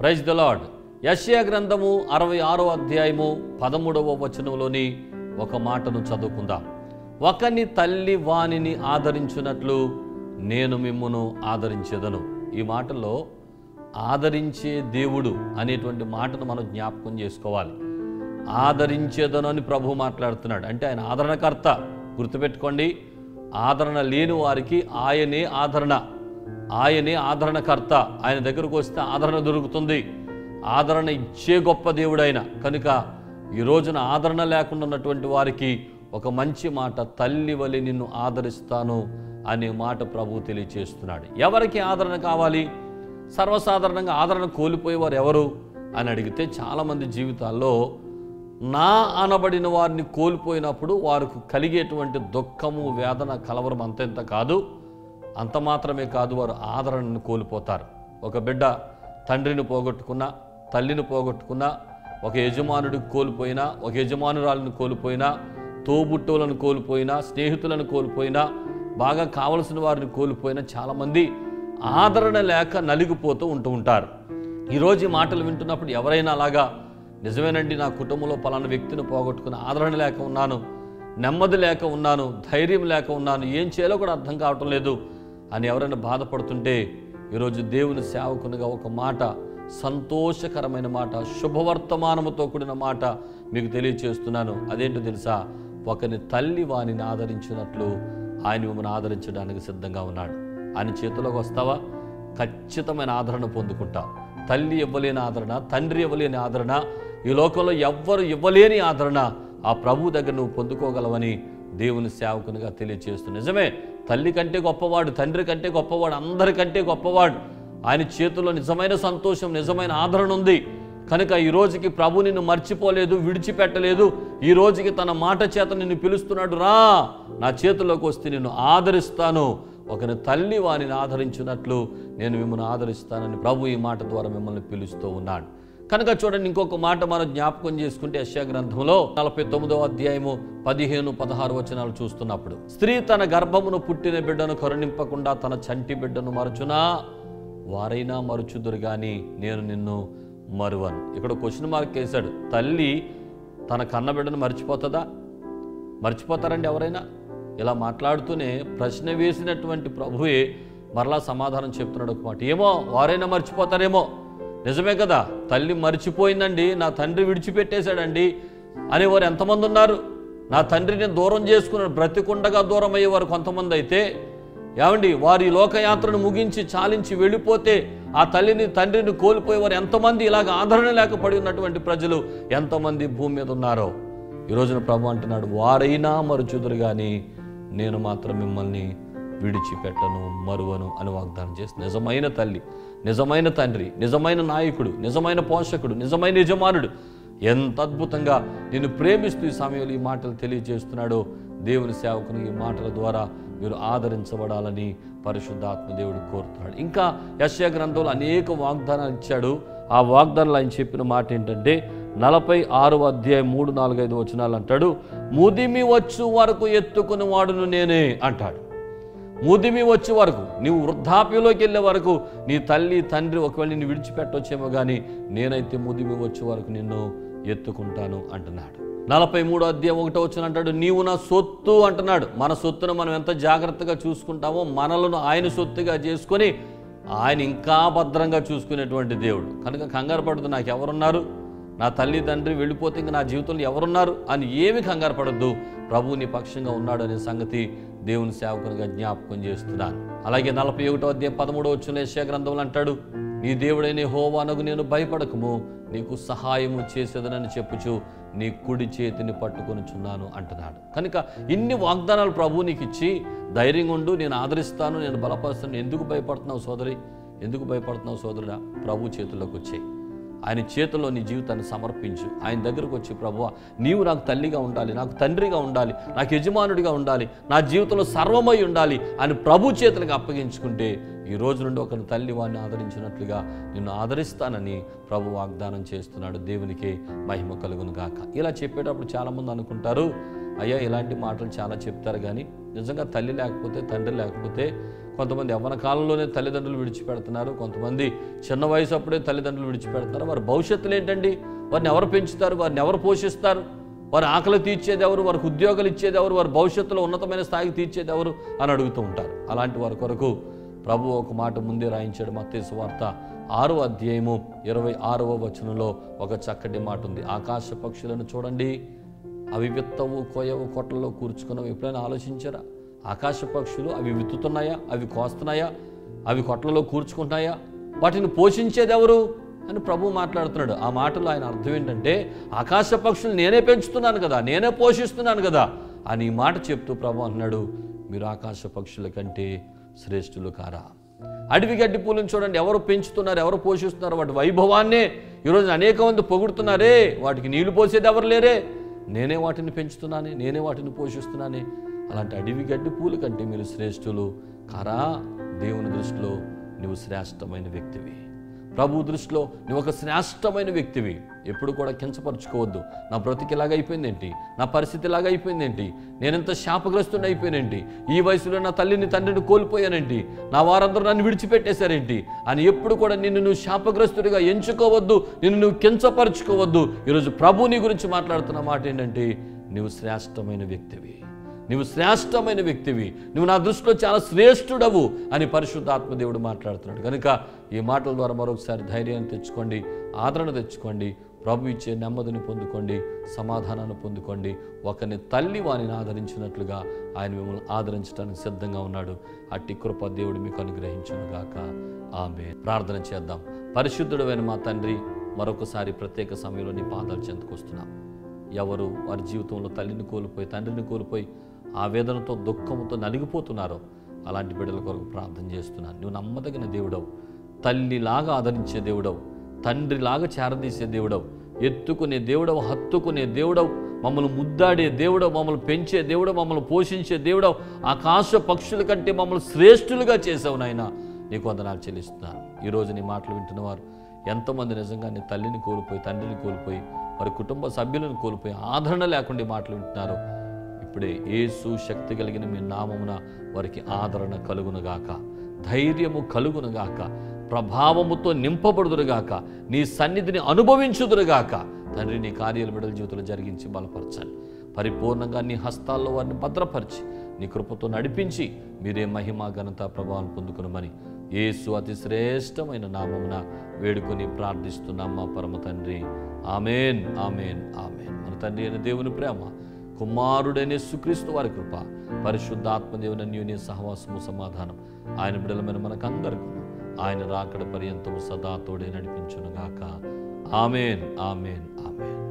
praise the lord యశ్యా గ్రంథము అరవై ఆరో అధ్యాయము పదమూడవ వచనంలోని ఒక మాటను చదువుకుందాం ఒకని తల్లి వానిని ఆదరించున్నట్లు నేను మిమ్మును ఆదరించేదను ఈ మాటలో ఆదరించే దేవుడు అనేటువంటి మాటను మనం జ్ఞాపకం చేసుకోవాలి ఆదరించేదను అని ప్రభు మాట్లాడుతున్నాడు అంటే ఆయన ఆదరణకర్త గుర్తుపెట్టుకోండి ఆదరణ లేని వారికి ఆయనే ఆదరణ ఆయనే ఆదరణకర్త ఆయన దగ్గరకు వస్తే ఆదరణ దొరుకుతుంది ఆదరణ ఇచ్చే గొప్ప దేవుడు ఆయన కనుక ఈ రోజున ఆదరణ లేకుండా ఉన్నటువంటి వారికి ఒక మంచి మాట తల్లి వలె నిన్ను ఆదరిస్తాను అనే మాట ప్రభు తెలియచేస్తున్నాడు ఎవరికి ఆదరణ కావాలి సర్వసాధారణంగా ఆదరణ కోల్పోయేవారు ఎవరు అని అడిగితే చాలామంది జీవితాల్లో నా అనబడిన వారిని కోల్పోయినప్పుడు వారికి కలిగేటువంటి దుఃఖము వేదన కలవరం అంతెంత కాదు అంత మాత్రమే కాదు వారు ఆదరణను కోల్పోతారు ఒక బిడ్డ తండ్రిని పోగొట్టుకున్నా తల్లిని పోగొట్టుకున్నా ఒక యజమానుడికి కోల్పోయినా ఒక యజమానురాలను కోల్పోయినా తోబుట్టువులను కోల్పోయినా స్నేహితులను కోల్పోయినా బాగా కావలసిన వారిని కోల్పోయినా చాలామంది ఆదరణ లేక నలిగిపోతూ ఉంటూ ఉంటారు ఈరోజు ఈ మాటలు వింటున్నప్పుడు ఎవరైనా అలాగా నిజమేనండి నా కుటుంబంలో పలానా వ్యక్తిని పోగొట్టుకుని ఆదరణ లేక ఉన్నాను నెమ్మది లేక ఉన్నాను ధైర్యం లేక ఉన్నాను ఏం చేయాలో కూడా అర్థం కావటం లేదు అని ఎవరైనా బాధపడుతుంటే ఈరోజు దేవుని సేవకునిగా ఒక మాట సంతోషకరమైన మాట శుభవర్తమానముతో కూడిన మాట మీకు తెలియచేస్తున్నాను అదేంటో తెలుసా ఒకని తల్లి వానిని ఆదరించినట్లు ఆయన మిమ్మల్ని ఆదరించడానికి సిద్ధంగా ఉన్నాడు ఆయన చేతిలోకి వస్తావా ఖచ్చితమైన ఆదరణ పొందుకుంటావు తల్లి ఇవ్వలేని ఆదరణ తండ్రి ఇవ్వలేని ఆదరణ ఈ లోకంలో ఎవ్వరు ఇవ్వలేని ఆదరణ ఆ ప్రభు దగ్గర నువ్వు పొందుకోగలవని దేవుని సేవకునిగా తెలియచేస్తూ నిజమే తల్లి కంటే గొప్పవాడు తండ్రి కంటే గొప్పవాడు అందరికంటే గొప్పవాడు ఆయన చేతుల్లో నిజమైన సంతోషం నిజమైన ఆదరణ ఉంది కనుక ఈ రోజుకి ప్రభు నిన్ను మర్చిపోలేదు విడిచిపెట్టలేదు ఈ రోజుకి తన మాట చేత నిన్ను పిలుస్తున్నాడు రా నా చేతిలోకి వస్తే నిన్ను ఆదరిస్తాను ఒకని తల్లి వారిని ఆదరించినట్లు నేను మిమ్మల్ని ఆదరిస్తానని ప్రభు ఈ మాట ద్వారా మిమ్మల్ని పిలుస్తూ ఉన్నాడు కనుక చూడండి ఇంకొక మాట మనం జ్ఞాపకం చేసుకుంటే యశ్యా గ్రంథంలో నలభై తొమ్మిదో అధ్యాయము పదిహేను పదహారు వచనాలు చూస్తున్నప్పుడు స్త్రీ తన గర్భమును పుట్టిన బిడ్డను కరుణింపకుండా తన చంటి బిడ్డను మరచునా వారైనా మరుచుదురు కానీ నేను నిన్ను మరువను ఇక్కడ క్వశ్చన్ మార్క్ వేశాడు తల్లి తన కన్న బిడ్డను మర్చిపోతుందా మర్చిపోతారండి ఎవరైనా ఇలా మాట్లాడుతూనే ప్రశ్న వేసినటువంటి ప్రభువే మరలా సమాధానం చెప్తున్నాడు ఒక మాట ఏమో వారైనా మర్చిపోతారేమో నిజమే కదా తల్లి మర్చిపోయిందండి నా తండ్రి విడిచిపెట్టేశాడండి అనేవారు ఎంతమంది ఉన్నారు నా తండ్రిని దూరం చేసుకున్నాడు బ్రతికుండగా దూరం అయ్యేవారు కొంతమంది అయితే ఏమండి వారి లోకయాత్రను ముగించి చాలించి వెళ్ళిపోతే ఆ తల్లిని తండ్రిని కోల్పోయేవారు ఎంతమంది ఇలాగ ఆదరణ లేక పడి ఉన్నటువంటి ప్రజలు ఎంతమంది భూమి మీద ఉన్నారో ఈ రోజున ప్రభు అంటున్నాడు వారైనా మరుచుదురు కానీ నేను మాత్రం మిమ్మల్ని విడిచిపెట్టను మరువను అని వాగ్దానం చేసి నిజమైన తల్లి నిజమైన తండ్రి నిజమైన నాయకుడు నిజమైన పోషకుడు నిజమైన యజమానుడు ఎంత అద్భుతంగా నిన్ను ప్రేమిస్తూ ఈ సమయంలో ఈ మాటలు తెలియజేస్తున్నాడో దేవుని సేవకుని ఈ మాటల ద్వారా మీరు ఆదరించబడాలని పరిశుద్ధాత్మ దేవుడు కోరుతున్నాడు ఇంకా యశ్యా గ్రంథంలో అనేక వాగ్దానాలు ఇచ్చాడు ఆ వాగ్దానాలు ఆయన చెప్పిన మాట ఏంటంటే నలభై ఆరు అధ్యాయం మూడు నాలుగైదు వచనాలు అంటాడు ముదిమి వచ్చు వరకు ఎత్తుకుని వాడును నేనే అంటాడు ముదిమి వచ్చే వరకు నీవు వృద్ధాప్యంలోకి వెళ్ళే వరకు నీ తల్లి తండ్రి ఒకవేళ నిన్ను విడిచిపెట్టొచ్చేమో కానీ నేనైతే ముదిమి వచ్చే వరకు నిన్ను ఎత్తుకుంటాను అంటున్నాడు నలభై మూడో అధ్యాయం ఒకటో వచ్చిన అంటాడు నీవు నా సొత్తు అంటున్నాడు మన సొత్తును మనం ఎంత జాగ్రత్తగా చూసుకుంటామో మనలను ఆయన సొత్తుగా చేసుకొని ఆయన ఇంకా భద్రంగా చూసుకునేటువంటి దేవుడు కనుక కంగారు పడుతూ నాకు ఎవరున్నారు నా తల్లి తండ్రి వెళ్ళిపోతే ఇంక నా జీవితంలో ఎవరున్నారు అని ఏమి కంగారు పడద్దు ప్రభు నీ పక్షంగా ఉన్నాడు అనే సంగతి దేవుని సేవకునిగా జ్ఞాపకం చేస్తున్నాను అలాగే నలభై ఒకటో అధ్యాయం పదమూడో వచ్చిన యెషయా గ్రంథంలో అంటాడు నీ దేవుడైన హోవానకు నేను భయపడకము నీకు సహాయము చేసేదనని చెప్పుచు నీ కుడి చేతిని పట్టుకొనుచున్నాను అంటున్నాడు కనుక ఇన్ని వాగ్దానాలు ప్రభు నీకు ఇచ్చి ధైర్యంగా ఉండు నేను ఆదరిస్తాను నేను బలపరుస్తాను ఎందుకు భయపడుతున్నావు సోదరి ఎందుకు భయపడుతున్నావు సోదరుడా ప్రభు చేతుల్లోకి వచ్చాయి ఆయన చేతిలో నీ జీవితాన్ని సమర్పించు ఆయన దగ్గరకు వచ్చి ప్రభు నీవు నాకు తల్లిగా ఉండాలి నాకు తండ్రిగా ఉండాలి నాకు యజమానుడిగా ఉండాలి నా జీవితంలో సర్వమై ఉండాలి అని ప్రభు చేతులకు అప్పగించుకుంటే ఈ రోజు నుండి ఒక తల్లి వాడిని ఆదరించినట్లుగా నిన్ను ఆదరిస్తానని ప్రభు వాగ్దానం చేస్తున్నాడు దేవునికి మహిమ కలుగును గాక ఇలా చెప్పేటప్పుడు చాలామంది అనుకుంటారు అయ్యా ఇలాంటి మాటలు చాలా చెప్తారు కానీ నిజంగా తల్లి లేకపోతే తండ్రి లేకపోతే కొంతమంది యవ్వన కాలంలోనే తల్లిదండ్రులు విడిచిపెడుతున్నారు కొంతమంది చిన్న వయసు అప్పుడే తల్లిదండ్రులు విడిచిపెడుతున్నారు వారి భవిష్యత్తులు ఏంటండి వారిని ఎవరు పెంచుతారు వారిని ఎవరు పోషిస్తారు వారి ఆకలి తీర్చేది ఎవరు వారికి ఉద్యోగాలు ఇచ్చేది ఎవరు వారి భవిష్యత్తులో ఉన్నతమైన స్థాయికి తీర్చేది ఎవరు అని అడుగుతూ ఉంటారు అలాంటి వారి కొరకు ప్రభు ఒక మాట ముందే రాయించాడు మత్తేసు వార్త ఆరో అధ్యాయము ఇరవై ఆరవ వచనంలో ఒక చక్కటి మాట ఉంది ఆకాశ పక్షులను చూడండి అవి విత్తవు కోయవు కొట్లలో కూర్చుకున్నవి ఎప్పుడైనా ఆలోచించారా ఆకాశ పక్షులు అవి విత్తుతున్నాయా అవి కోస్తున్నాయా అవి కొట్లలో కూర్చుకుంటున్నాయా వాటిని పోషించేది ఎవరు అని ప్రభు మాట్లాడుతున్నాడు ఆ మాటలో ఆయన అర్థం ఏంటంటే ఆకాశ పక్షులు నేనే పెంచుతున్నాను కదా నేనే పోషిస్తున్నాను కదా అని ఈ మాట చెప్తూ ప్రభు అంటున్నాడు మీరు ఆకాశ పక్షుల కంటే శ్రేష్ఠులు కారా అడవి గడ్డి పూలను చూడండి ఎవరు పెంచుతున్నారు ఎవరు పోషిస్తున్నారు వాటి వైభవాన్నే ఈరోజు అనేక మంది పొగుడుతున్నారే వాటికి నీళ్లు పోసేది ఎవరు లేరే నేనే వాటిని పెంచుతున్నానే నేనే వాటిని పోషిస్తున్నానే అలాంటి అడవి గడ్డి పూల కంటే మీరు శ్రేష్ఠులు కారా దేవుని దృష్టిలో నువ్వు శ్రేష్టమైన వ్యక్తివి ప్రభు దృష్టిలో నువ్వు ఒక శ్రేష్టమైన వ్యక్తివి ఎప్పుడు కూడా కించపరుచుకోవద్దు నా బ్రతికి ఇలాగ అయిపోయిందేంటి నా పరిస్థితి ఇలాగ అయిపోయిందేంటి నేనెంత శాపగ్రస్తుని అయిపోయానేంటి ఈ వయసులో నా తల్లిని తండ్రిని కోల్పోయానేంటి నా వారందరూ నన్ను విడిచిపెట్టేశారేంటి అని ఎప్పుడు కూడా నిన్ను నువ్వు శాపగ్రస్తుడిగా ఎంచుకోవద్దు నిన్ను నువ్వు కించపరుచుకోవద్దు ఈరోజు ప్రభు నీ గురించి మాట్లాడుతున్న మాట ఏంటంటే నువ్వు శ్రేష్టమైన వ్యక్తివి నువ్వు శ్రేష్టమైన వ్యక్తివి నువ్వు నా దృష్టిలో చాలా శ్రేష్ఠుడవు అని పరిశుద్ధాత్మ దేవుడు మాట్లాడుతున్నాడు కనుక ఈ మాటల ద్వారా మరొకసారి ధైర్యాన్ని తెచ్చుకోండి ఆదరణ తెచ్చుకోండి ప్రభు ఇచ్చే నెమ్మదిని పొందుకోండి సమాధానాన్ని పొందుకోండి ఒకరిని తల్లి వారిని ఆదరించినట్లుగా ఆయన మిమ్మల్ని ఆదరించడానికి సిద్ధంగా ఉన్నాడు అట్టి కృప దేవుడు మీకు అనుగ్రహించునుగాక ఆమె ప్రార్థన చేద్దాం పరిశుద్ధుడమైన మా తండ్రి మరొకసారి ప్రత్యేక సమయంలో నీ పాదాలు చెందుకొస్తున్నాం ఎవరు వారి జీవితంలో తల్లిని కోల్పోయి తండ్రిని కోల్పోయి ఆ వేదనతో దుఃఖంతో నలిగిపోతున్నారో అలాంటి బిడ్డల కొరకు ప్రార్థన చేస్తున్నాను నువ్వు నమ్మదగిన దేవుడవు తల్లిలాగా ఆదరించే దేవుడవు తండ్రిలాగా చేరదీసే దేవుడవు ఎత్తుకునే దేవుడవు హత్తుకునే దేవుడవు మమ్మల్ని ముద్దాడే దేవుడవు మమ్మల్ని పెంచే దేవుడవు మమ్మల్ని పోషించే దేవుడవు ఆకాశ పక్షుల కంటే మమ్మల్ని శ్రేష్ఠులుగా చేసావు నాయన నీకు వందనాలు చెల్లిస్తున్నాను ఈరోజు నీ మాటలు వింటున్నవారు ఎంతోమంది నిజంగా నీ తల్లిని కోల్పోయి తండ్రిని కోల్పోయి వారి కుటుంబ సభ్యులను కోల్పోయి ఆదరణ లేకుండా ఈ మాటలు వింటున్నారు ఇప్పుడే యేసు శక్తి కలిగిన మీ నామమున వారికి ఆదరణ కలుగునుగాక ధైర్యము కలుగునుగాక ప్రభావముతో నింపబడుదురుగాక నీ సన్నిధిని అనుభవించుదురుగాక తండ్రి నీ కార్యాలు బిడల జీవితంలో జరిగించి బలపరచండి పరిపూర్ణంగా నీ హస్తాల్లో వారిని భద్రపరిచి నీ కృపతో నడిపించి మీరే మహిమ ఘనత ప్రభావం పొందుకునమని యేసు అతి శ్రేష్టమైన నామమున వేడుకొని ప్రార్థిస్తున్నాం మా పరమ తండ్రి ఆమెన్ ఆమెన్ ఆమెన్ మన తండ్రి అయిన దేవుని ప్రేమ కుమారుడైన సుక్రీస్తు వారి కృప పరిశుద్ధాత్మ దేవుని అన్యోన్య సహవాసము సమాధానం ఆయన బిడలమైన మనకందరికీ ఆయన రాకడ పర్యంతము సదా తోడే నడిపించునుగాక ఆమెన్ ఆమెన్ ఆమెన్